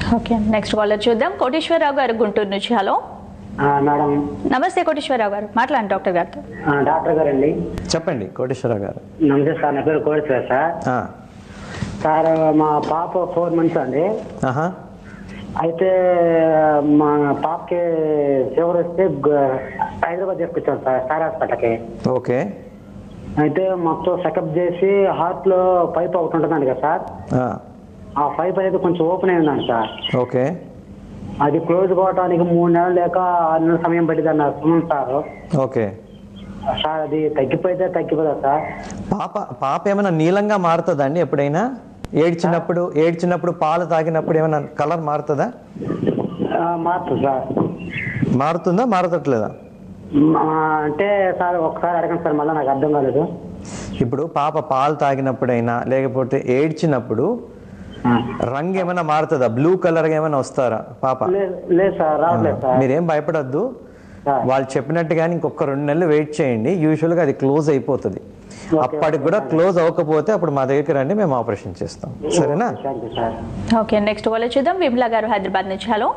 Okay next caller చూద్దాం కోటేశ్వరరావు గారు గుంటూరు నుంచి హలో ఆ, మేడం నమస్తే కోటేశ్వరరావు గారు మాట్లాడండి డాక్టర్ గారితో ఆ, డాక్టర్ గారండి చెప్పండి కోటేశ్వరరావు గారు నమస్తే సార్ నా పేరు కోటేశ్వర సార్ ఆ, సార్ మా పాప ఫోర్ మంత్స్ అండి ఆహా అయితే మా పాపకి ఫీవర్ వస్తే గ- హైదరాబాద్ తీసుకొచ్చాం సార్ స్టార్ హాస్పిటల్కి ఓకే అయితే మొత్తం చెకప్ చేసి హార్ట్ లో పైప్ ఒకటి ఉంటుందండి కదా సార్ ఆ, ఆ పైప్ అనేది కొంచెం ఓపెన్ అయిందండి సార్ ఓకే అది క్లోజ్ కావడానికి మూడు నెలలు లేక ఆరు నెలల సమయం పట్టింది అన్నారు సుమన్ సార్ ఓకే సార్ అది తగ్గిపోతే తగ్గిపోదా సార్ పాప పాప ఏమైనా నీలంగా మారుతుందా అండి ఎప్పుడైనా ఏడ్చినప్పుడు ఏడ్చినప్పుడు పాలు తాగినప్పుడు ఏమైనా కలర్ మారుతుందా ఆ, మారుతుంది సార్ మారుతుందా మారతట్లేదా మ్, ఆ, అంటే సార్ ఒకసారి అడగండి సార్ మళ్ళీ నాకు అర్థం కాలేదు ఇప్పుడు పాప పాలు తాగినప్పుడైనా లేకపోతే ఏడ్చినప్పుడు ఆ. రంగు ఏమైనా మారుతుందా బ్లూ కలర్ ఏమైనా వస్తారా పాప లేదు లేదు సార్ రావట్లేదు సార్ మీరేం భయపడద్దు సార్. వాళ్ళు చెప్పినట్టుగానే ఇంకొక రెండు నెలలు వెయిట్ చేయండి యూజువల్గా అది క్లోజ్ అయిపోతుంది అప్పటికి కూడా క్లోజ్ అవ్వకపోతే అప్పుడు మా దగ్గరికి రండి మేము ఆపరేషన్ చేస్తాం సరేనా thank you sir okay next caller చూద్దాం విమ్లా గారు హైదరాబాద్ నుంచి హలో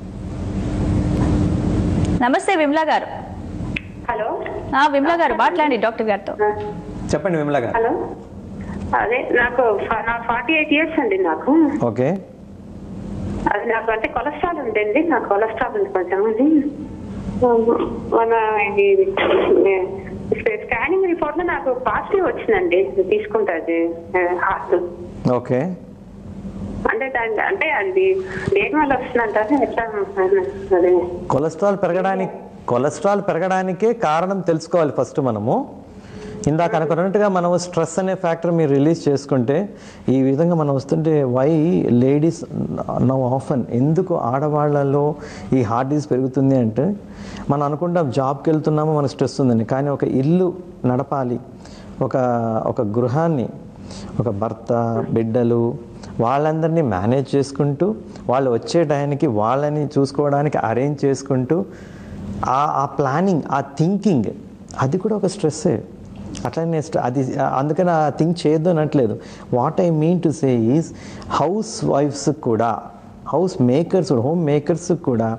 నమస్తే విమ్లా గారు హలో ఆ, విమ్లా గారు మాట్లాడండి డాక్టర్ గారితో చెప్పండి విమల గారు హలో అదే నాకు ఫ- నా ఫార్టీ ఎయిట్ ఇయర్స్ అండి నాకు ఓకే అది నాకు అంటే కొలెస్ట్రాల్ ఉంటుంది నాకు కొలెస్ట్రాల్ ఉంది కొంచెం అది మన ఇది స్కానింగ్ రిపోర్ట్ లో నాకు పాజిటివ్ వచ్చిందండి తీసుకుంటుంది హార్ట్ ఓకే అంటే దాని అంటే అది దేని వల్ల వస్తుందంటారు ఎట్లా అదే కొలెస్ట్రాల్ పెరగడానికి కొలెస్ట్రాల్ పెరగడానికే కారణం తెలుసుకోవాలి ఫస్ట్ మనము ఇందాక అనుకున్నట్టుగా మనం స్ట్రెస్ అనే ఫ్యాక్టర్ మీరు రిలీజ్ చేసుకుంటే ఈ విధంగా మనం వస్తుంటే వై లేడీస్ నవ్ ఆఫన్ ఎందుకు ఆడవాళ్ళలో ఈ హార్ట్ డిసీజ్ పెరుగుతుంది అంటే మనం అనుకుంటాం జాబ్కి వెళ్తున్నాము మనకు స్ట్రెస్ ఉందని కానీ ఒక ఇల్లు నడపాలి ఒక ఒక గృహాన్ని ఒక భర్త బిడ్డలు వాళ్ళందరినీ మేనేజ్ చేసుకుంటూ వాళ్ళు వచ్చే టైంకి వాళ్ళని చూసుకోవడానికి అరేంజ్ చేసుకుంటూ ఆ ఆ ప్లానింగ్ ఆ థింకింగ్ అది కూడా ఒక స్ట్రెస్సే అట్లనే స్ట్ర- అది అందుకని ఆ థింక్ చేయొద్దు అనట్లేదు what I mean to say is హౌస్ వైఫ్స్ కూడా హౌస్ మేకర్స్ హోమ్ మేకర్స్ కూడా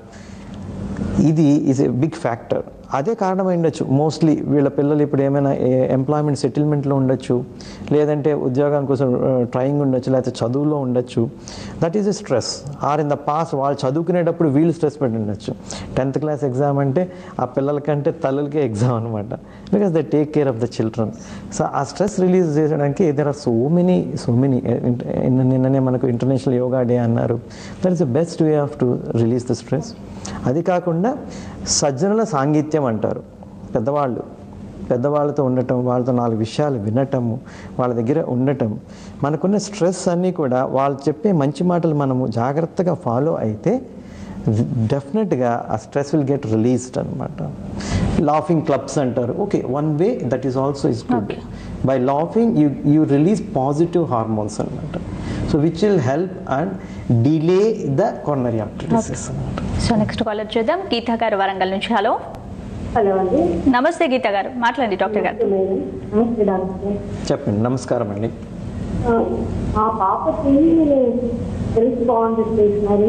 ఇది ఈజ్ ఎ బిగ్ ఫ్యాక్టర్ అదే కారణమై ఉండొచ్చు మోస్ట్లీ వీళ్ళ పిల్లలు ఇప్పుడు ఏమైనా ఎంప్లాయ్మెంట్ సెటిల్మెంట్లో ఉండొచ్చు లేదంటే ఉద్యోగం కోసం ట్రైయింగ్ ఉండొచ్చు లేకపోతే చదువులో ఉండొచ్చు that is a stress or in the past వాళ్ళు చదువుకునేటప్పుడు వీళ్ళు స్ట్రెస్ పెట్టి ఉండొచ్చు టెన్త్ క్లాస్ ఎగ్జామ్ అంటే ఆ పిల్లల కంటే తల్లులకే ఎగ్జామ్ అనమాట because they take care of the children so ఆ స్ట్రెస్ రిలీజ్ చేయడానికి there are so many so many నిన్ననే మనకు ఇంటర్నేషనల్ యోగా డే అన్నారు that is the best way of to release the stress అది కాకుండా సజ్జనుల సాంగత్యం అంటారు పెద్దవాళ్ళు పెద్దవాళ్ళతో ఉండటం వాళ్ళతో నాలుగు విషయాలు వినటము వాళ్ళ దగ్గర ఉండటం మనకున్న స్ట్రెస్ అన్నీ కూడా వాళ్ళు చెప్పే మంచి మాటలు మనము జాగ్రత్తగా ఫాలో అయితే డెఫినెట్గా ఆ స్ట్రెస్ విల్ గెట్ రిలీజ్డ్ అనమాట లాఫింగ్ క్లబ్స్ అంటారు okay one way that is also is good by laughing you you release positive hormones అనమాట so which will help and delay the coronary artery disease అనమాట so next caller చూద్దాం గీతా గారు వరంగల్ నుంచి hello hello అండి నమస్తే గీత గారు మాట్లాడండి డాక్టర్ గారు మేడం నమస్తే డాక్టర్ చెప్పండి నమస్కారం అండి ఆ, మా పాపకి హెల్త్ బాగుంటుంది మరి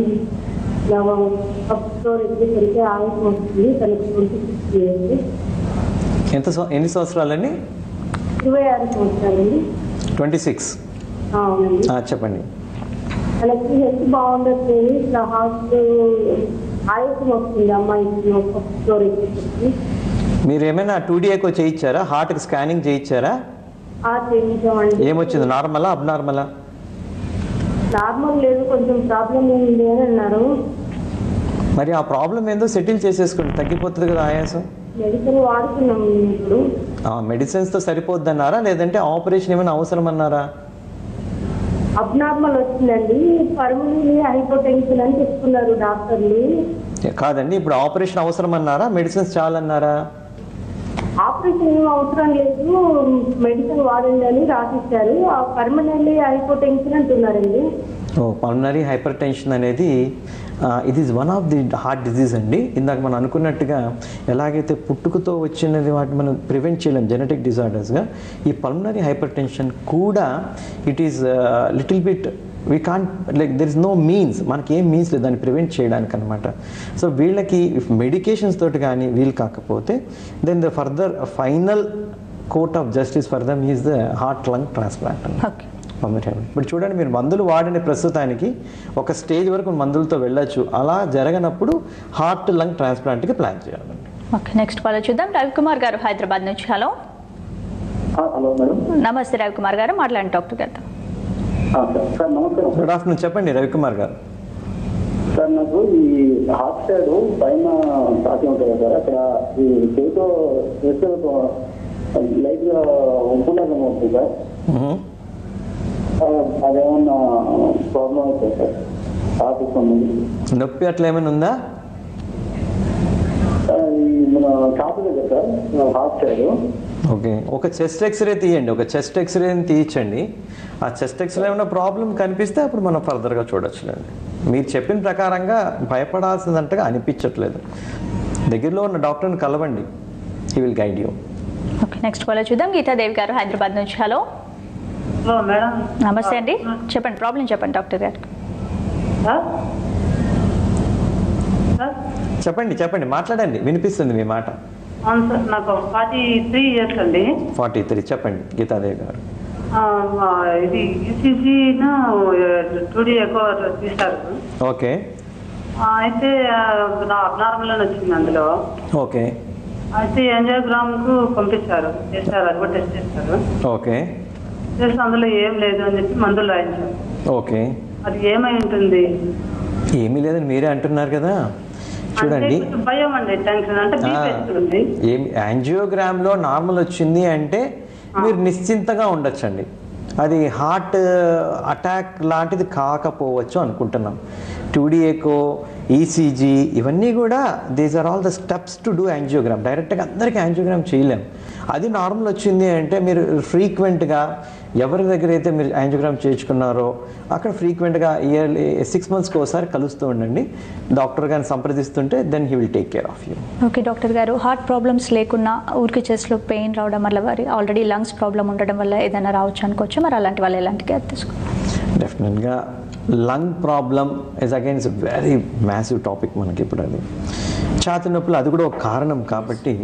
ఫస్ట్ అయితే సరిగ్గా ఆయుష్ వస్తుంది తనకి ట్వంటీ సిక్స్ ఇయర్స్ ఎంత సం- ఎన్ని సంవత్సరాలండి ఇరవై ఆరు సంవత్సరాలండి ట్వంటీ సిక్స్ ఆ, అవునండి చెప్పండి తనకి హెల్త్ బాగుండట్లేదు ఇట్లా హార్ట్ ఆయుష్ వస్తుంది అమ్మాయికి ఫస్ట్ ఫ్లోర్ ఎక్కి మీరు ఏమైనా టూడీఏకో చేయించారా హార్ట్కి స్కానింగ్ చేయించారా ఆ చేయించామండి ఏమొచ్చింది నార్మలా అబ్నార్మలా నార్మల్ లేదు కొంచెం ప్రాబ్లం ఉంది అని అన్నారు మరి ఆ ప్రాబ్లం ఏందో సెటిల్ చేసేసుకోండి తగ్గిపోతుంది కదా ఆయాసం మెడిసిన్ వాడుతున్నాం ఇప్పుడు ఆ మెడిసిన్స్తో సరిపోద్దన్నారా లేదంటే ఆపరేషన్ ఏమైనా అవసరం అన్నారా అబ్నార్మల్ వచ్చిందండి పర్మనెంట్లీ హైపోటెన్షన్ అని చెప్తున్నారు డాక్టర్లు కాదండి ఇప్పుడు ఆపరేషన్ అవసరం అన్నారా మెడిసిన్స్ చాలన్నారా ఆపరేషన్ ఏం అవసరం లేదు మెడిసిన్ వాడండి అని రాసిచ్చారు ఆ పర్మనెంట్లీ హైపోటెన్షన్ అంటున్నారండి ఓ పల్మనరీ హైపర్ టెన్షన్ అనేది ఇది is one of the heart disease అండి ఇందాక మనం అనుకున్నట్టుగా ఎలాగైతే పుట్టుకతో వచ్చినది వాటిని మనం ప్రివెంట్ చేయలేం జెనెటిక్ డిజార్డర్స్గా ఈ పల్మనరీ హైపర్ టెన్షన్ కూడా it is little bit we can't like there is no means మనకి ఏం మీన్స్ లేదు దాన్ని ప్రివెంట్ చేయడానికి అనమాట సో వీళ్ళకి మెడికేషన్స్ తోటి కానీ వీలు కాకపోతే then the further final court of justice for them is the heart lung transplant okay ఇప్పుడు చూడండి మీరు మందులు వాడిన ప్రస్తుతానికి ఒక స్టేజ్ వరకు మందులతో వెళ్ళొచ్చు అలా జరగనప్పుడు హార్ట్ లంగ్ ట్రాన్స్ప్లాంట్కి ప్లాన్ చేయాలండి ఓకే నెక్స్ట్ కాల్ చూద్దాం రవికుమార్ గారు హైదరాబాద్ నుంచి హలో హలో మేడం నమస్తే రవికుమార్ గారు మాట్లాడండి డాక్టర్ గారితో సార్ నమస్కారం గుడ్ ఆఫ్టర్నూన్ చెప్పండి రవికుమార్ గారు సార్ నాకు ఈ హార్ట్ సైడ్ పైన తాకి ఉంటుంది సార్ అక్కడ ఈ చేతితో వేస్తే లైట్ గా ఉప్పులాగా అవుతుంది సార్ మ్మ్. ఆ, అదేమన్నా ప్రాబ్లం అవుతుంది సార్ హార్ట్ సంబంధించి నొప్పి అట్లా ఏమైనా ఉందా ఆ, ఈ మన కాపు దగ్గర సార్ హార్ట్ సైడ్ ఓకే ఒక చెస్ట్ ఎక్స్రే తీయండి ఒక చెస్ట్ ఎక్స్రేని తీయించండి ఆ చెస్ట్ ఎక్స్రే ఏమైనా ప్రాబ్లం కనిపిస్తే అప్పుడు మనం ఫర్దర్గా చూడొచ్చులేండి మీరు చెప్పిన ప్రకారంగా భయపడాల్సిందంటగా అనిపించట్లేదు దగ్గరలో ఉన్న డాక్టర్ని కలవండి he will guide you okay next call చూద్దాం గీతాదేవి గారు హైదరాబాద్ నుంచి హలో హలో మేడం నమస్తే అండి చెప్పండి ప్రాబ్లం చెప్పండి డాక్టర్ గారు సార్ సార్ చెప్పండి చెప్పండి మాట్లాడండి వినిపిస్తుంది మీ మాట అవును సార్ నాకు ఫార్టీ త్రీ ఇయర్స్ అండి ఫార్టీ త్రీ చెప్పండి గీతాదేవి గారు ఆ, ఆ, ఇది ఈసీజీ టూడీ ఎక్కువ తీశారు ఓకే ఆ, అయితే అబ్నార్మల్ అని వచ్చింది అందులో ఓకే అయితే యాంజియోగ్రామ్ కు పంపించారు చేశారు అది కూడా టెస్ట్ చేశారు ఓకే చేసి అందులో ఏం లేదు అని చెప్పి మందులు రాయించారు ఓకే అది ఏమై ఉంటుంది ఏమీ లేదని మీరే అంటున్నారు కదా అంటే చూడండి కొంచెం భయం అండి టెన్షన్ అంటే బీపీ ఎక్కుతుంది ఏం యాంజియోగ్రామ్లో నార్మల్ వచ్చింది అంటే మీరు నిశ్చింతగా ఉండొచ్చండి అది హార్ట్ అటాక్ లాంటిది కాకపోవచ్చు అనుకుంటున్నాం టూడీ ఎకో ఈసీజీ ఇవన్నీ కూడా these are all the steps to do angiogram డైరెక్ట్గా అందరికీ యాంజియోగ్రామ్ చేయలేం అది నార్మల్ వచ్చింది అంటే మీరు ఫ్రీక్వెంట్గా ఎవరి దగ్గర అయితే మీరు యాంజియోగ్రామ్ చేయించుకున్నారో అక్కడ ఫ్రీక్వెంట్గా ఇయర్లీ సిక్స్ మంత్స్కి ఒకసారి కలుస్తూ ఉండండి డాక్టర్ గారిని సంప్రదిస్తుంటే then he will take care of you okay doctor garu heart problems లేకున్నా ఊరికి చెస్ట్లో పెయిన్ రావడం వల్ల వారి ఆల్రెడీ లంగ్స్ ప్రాబ్లం ఉండడం వల్ల ఏదైనా రావచ్చు అనుకోవచ్చు మరి అలాంటి వాళ్ళు ఎలాంటి కేర్ తీసుకోవాలి డెఫినెట్గా lung problem is again is very massive topic మనకి ఇప్పుడు అది ఛాతి నొప్పులు అది కూడా ఒక కారణం కాబట్టి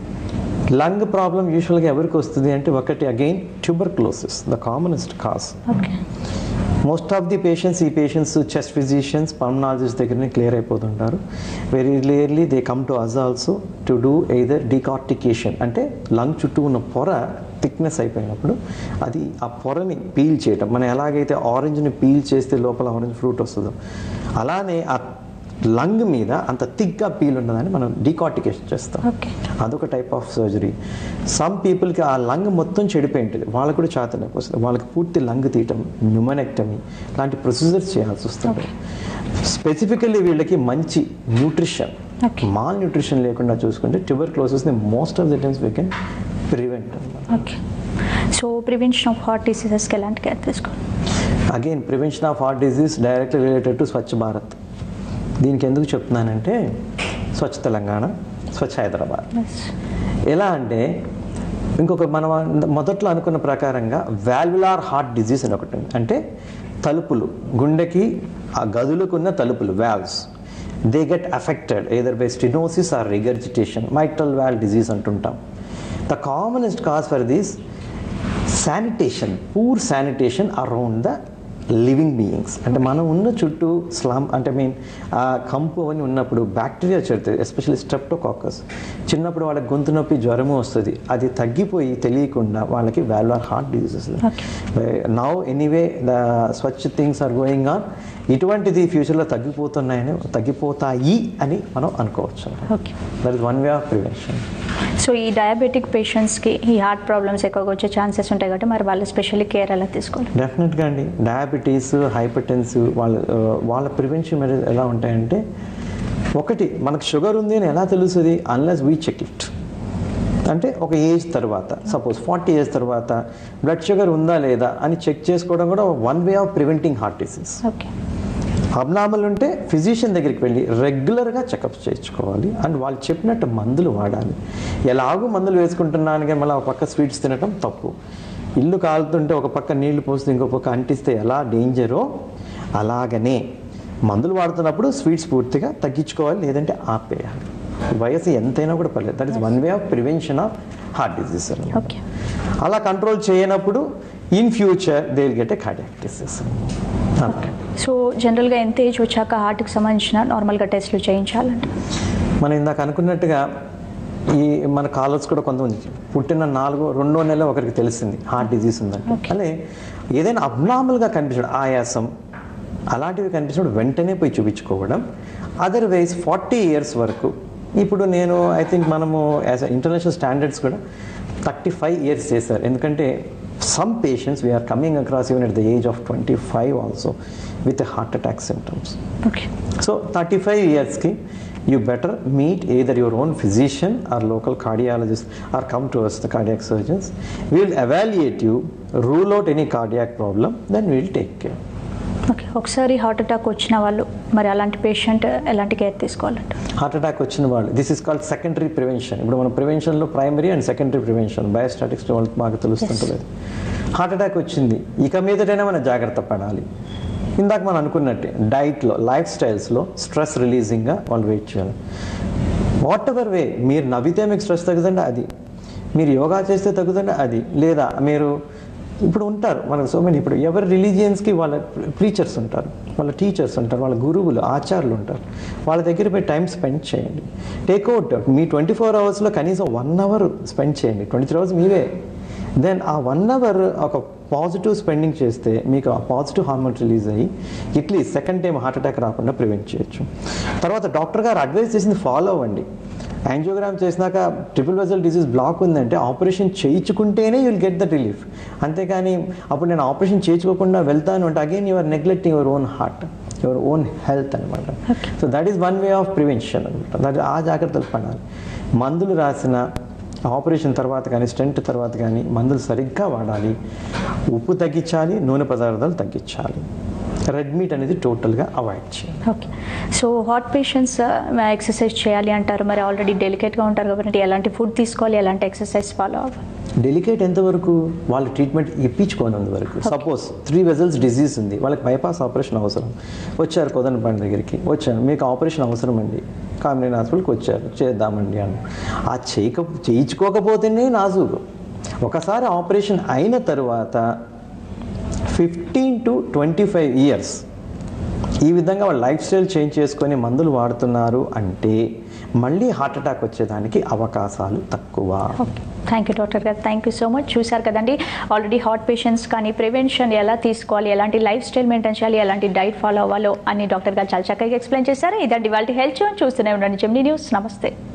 లంగ్ ప్రాబ్లం యూజువల్గా ఎవరికి వస్తుంది అంటే ఒకటి again tuberculosis the commonest cause okay most of the patients ఈ పేషెంట్స్ చెస్ట్ ఫిజిషియన్స్ పల్మనాలజిస్ట్ దగ్గరనే క్లియర్ అయిపోతుంటారు very clearly they come to us also to do either decortication అంటే లంగ్ చుట్టూ ఉన్న పొర థిక్నెస్ అయిపోయినప్పుడు అది ఆ పొరని పీల్ చేయటం మనం ఎలాగైతే ఆరెంజ్ని పీల్ చేస్తే లోపల ఆరెంజ్ ఫ్రూట్ వస్తుందో అలానే ఆ లంగ్ మీద అంత థిక్గా పీల్ ఉన్నదని మనం డికార్టికేషన్ చేస్తాం ఓకే అదొక టైప్ ఆఫ్ సర్జరీ సమ్ పీపుల్కి ఆ లంగ్ మొత్తం చెడిపోయి ఉంటుంది వాళ్ళకు కూడా చేత నొప్పి వస్తుంది వాళ్ళకి పూర్తి లంగ్ తీయటం న్యూమనెక్టమీ లాంటి ప్రొసీజర్స్ చేయాల్సి వస్తుంది స్పెసిఫికల్లీ వీళ్ళకి మంచి న్యూట్రిషన్ Okay. మాల్ న్యూట్రిషన్ లేకుండా చూసుకుంటే ట్యూబర్ క్లోసెస్ని most of the times we can prevent okay so prevention of heart డిసీజెస్కి ఎలాంటి కేర్ తీసుకోవాలి again prevention of heart disease directly related to Swachh Bharat దీనికి ఎందుకు చెప్తున్నానంటే స్వచ్ఛ తెలంగాణ స్వచ్ఛ హైదరాబాద్ ఎలా అంటే ఇంకొక మనం మొదట్లో అనుకున్న ప్రకారంగా వాల్వులార్ హార్ట్ డిజీజ్ అని ఒకటి ఉంది అంటే తలుపులు గుండెకి ఆ గదులకున్న తలుపులు valves they get affected either by stenosis or regurgitation mitral valve disease అంటుంటాం the commonest cause for this sanitation poor sanitation around the living beings అంటే మనం ఉన్న చుట్టూ స్లమ్ అంటే మీన్ ఆ కంపు అని ఉన్నప్పుడు బ్యాక్టీరియా చేరుతుంది ఎస్పెషల్లీ స్ట్రెప్టోకాకస్ చిన్నప్పుడు వాళ్ళకి గొంతు నొప్పి జ్వరము వస్తుంది అది తగ్గిపోయి తెలియకుండా వాళ్ళకి valvular heart diseases now anyway the Swachh things are going on ఇటువంటిది ఫ్యూచర్లో తగ్గిపోతున్నాయని తగ్గిపోతాయి అని మనం అనుకోవచ్చు okay that is one way of prevention so ఈ డయాబెటిక్ పేషెంట్స్కి ఈ హార్ట్ ప్రాబ్లమ్స్ ఎక్కువగా వచ్చే ఛాన్సెస్ ఉంటాయి కాబట్టి మరి వాళ్ళు స్పెషల్లీ కేర్ ఎలా తీసుకోవాలి డెఫినెట్గా అండి డయాబెటీస్ హైపర్ వాళ్ళ ఆ, వాళ్ళ ప్రివెన్షన్ మెథడ్ ఎలా ఉంటాయంటే ఒకటి మనకు షుగర్ ఉంది అని ఎలా తెలుస్తుంది అన్లెస్ వీ చెక్ ఇట్ అంటే ఒక ఏజ్ తర్వాత సపోజ్ ఫార్టీ ఇయర్స్ తర్వాత బ్లడ్ షుగర్ ఉందా లేదా అని చెక్ చేసుకోవడం కూడా one way of preventing heart disease okay abnormal ఉంటే ఫిజిషియన్ దగ్గరికి వెళ్ళి రెగ్యులర్గా చెకప్స్ చేయించుకోవాలి అండ్ వాళ్ళు చెప్పినట్టు మందులు వాడాలి ఎలాగూ మందులు వేసుకుంటున్నాను కానీ మళ్ళీ ఒక పక్క స్వీట్స్ తినటం తప్పు ఇల్లు కాలుతుంటే ఒక పక్క నీళ్లు పోస్తే ఇంకో పక్క అంటిస్తే ఎలా డేంజరో అలాగనే మందులు వాడుతున్నప్పుడు స్వీట్స్ పూర్తిగా తగ్గించుకోవాలి లేదంటే ఆపేయాలి వయసు ఎంతైనా కూడా పర్లేదు that is one way of prevention of heart disease okay అలా కంట్రోల్ చేయనప్పుడు in future they will get a cardiac disease so జనరల్గా ఎంత ఏజ్ వచ్చాక హార్ట్కి సంబంధించిన నార్మల్గా టెస్ట్లు చేయించాలంటే మనం ఇందాక అనుకున్నట్టుగా ఈ మన కాలర్స్ కూడా కొంతమంది పుట్టిన నాలుగో రెండో నెల ఒకరికి తెలిసింది హార్ట్ డిజీజ్ ఉందని Okay. అలా ఏదైనా అబ్నార్మల్గా కనిపించడం ఆయాసం అలాంటివి కనిపించినప్పుడు వెంటనే పోయి చూపించుకోవడం అదర్వైజ్ ఫార్టీ ఇయర్స్ వరకు ఇప్పుడు నేను ఐ థింక్ మనము యాజ్ ఇంటర్నేషనల్ స్టాండర్డ్స్ కూడా థర్టీ ఫైవ్ ఇయర్స్ చేశారు ఎందుకంటే some patients we are coming across even at the age of twenty five also with heart attack symptoms okay so thirty five ఇయర్స్కి you better meet either your own physician or local cardiologist or come to us, the cardiac surgeons. We will evaluate you, rule out any cardiac problem, then we will take care. Okay ఒకసారి heart attack వచ్చిన వాళ్ళు మరి అలాంటి patient ఎలాంటి care తీసుకోవాలంటే heart attack వచ్చిన వాళ్ళు this is called secondary prevention ఇప్పుడు మన ప్రివెన్షన్లో primary and secondary prevention biostatistics వాళ్ళకి బాగా తెలుస్తుంటుంది హార్ట్ అటాక్ వచ్చింది ఇక మీదటైనా మనం జాగ్రత్త పడాలి ఇందాక మనం అనుకున్నట్టే డైట్లో లైఫ్ స్టైల్స్లో స్ట్రెస్ రిలీజింగ్గా వాళ్ళు వెయిట్ చేయాలి వాట్ ఎవర్ వే మీరు నవ్వితే మీకు స్ట్రెస్ తగ్గుతుంటే అది మీరు యోగా చేస్తే తగ్గుతుంటే అది లేదా మీరు ఇప్పుడు ఉంటారు మనకు సో మెనీ ఇప్పుడు ఎవరి రిలీజియన్స్కి వాళ్ళ ప్రీచర్స్ ఉంటారు వాళ్ళ టీచర్స్ ఉంటారు వాళ్ళ గురువులు ఆచార్యులు ఉంటారు వాళ్ళ దగ్గర పోయి టైం స్పెండ్ చేయండి టేక్అవుట్ మీ ట్వంటీ ఫోర్ అవర్స్లో కనీసం వన్ అవర్ స్పెండ్ చేయండి ట్వంటీ త్రీ అవర్స్ మీవే దెన్ ఆ వన్ అవర్ ఒక పాజిటివ్ స్పెండింగ్ చేస్తే మీకు ఆ పాజిటివ్ హార్మోన్ రిలీజ్ అయ్యి at least second time heart attack రాకుండా ప్రివెంట్ చేయొచ్చు తర్వాత డాక్టర్ గారు అడ్వైస్ చేసింది ఫాలో అవ్వండి యాంజియోగ్రామ్ చేసినాక ట్రిపుల్ వెజల్ డిసీజ్ బ్లాక్ ఉందంటే ఆపరేషన్ చేయించుకుంటేనే యుల్ గెట్ ద రిలీఫ్ అంతేకాని అప్పుడు నేను ఆపరేషన్ చేయించుకోకుండా వెళ్తాను అంటే again your neglecting your own heart your own health అనమాట so that is one way of prevention అనమాట దట్ ఆ జాగ్రత్తలు పడాలి మందులు రాసిన ఆపరేషన్ తర్వాత కానీ స్టెంట్ తర్వాత కానీ మందులు సరిగ్గా వాడాలి ఉప్పు తగ్గించాలి నూనె పదార్థాలు తగ్గించాలి రెడ్ మీట్ అనేది టోటల్గా అవాయిడ్ చేయాలి okay so heart patients exercise చేయాలి అంటారు మరి ఆల్రెడీ డెలికేట్గా ఉంటారు కాబట్టి ఎలాంటి ఫుడ్ తీసుకోవాలి ఎలాంటి ఎక్సర్సైజ్ ఫాలో అవ్వాలి డెలికేట్ ఎంతవరకు వాళ్ళ ట్రీట్మెంట్ ఇప్పించుకోనంత వరకు సపోజ్ త్రీ వెజల్స్ డిజీజ్ ఉంది వాళ్ళకి బైపాస్ ఆపరేషన్ అవసరం వచ్చారు కోదనపాండి దగ్గరికి వచ్చాను మీకు ఆపరేషన్ అవసరం అండి కామినేని హాస్పిటల్కి వచ్చారు చేద్దామండి అని ఆ చేయక చేయించుకోకపోతేనే నాజుకు ఒకసారి ఆపరేషన్ అయిన తర్వాత fifteen to twenty five years ఈ విధంగా వాళ్ళు లైఫ్ స్టైల్ చేంజ్ చేసుకొని మందులు వాడుతున్నారు అంటే మళ్ళీ హార్ట్ అటాక్ వచ్చేదానికి అవకాశాలు తక్కువ okay thank you doctor garu thank you so much చూశారు కదండి ఆల్రెడీ హార్ట్ పేషెంట్స్ కానీ ప్రివెన్షన్ ఎలా తీసుకోవాలి ఎలాంటి లైఫ్ స్టైల్ మెయింటైన్ చేయాలి ఎలాంటి డైట్ ఫాలో అవ్వాలో అని డాక్టర్ గారు చాలా చక్కగా ఎక్స్ప్లెయిన్ చేశారు ఇదండి వాళ్ళ హెల్త్ చూస్తూనే ఉండండి జెమ్నీ న్యూస్ నమస్తే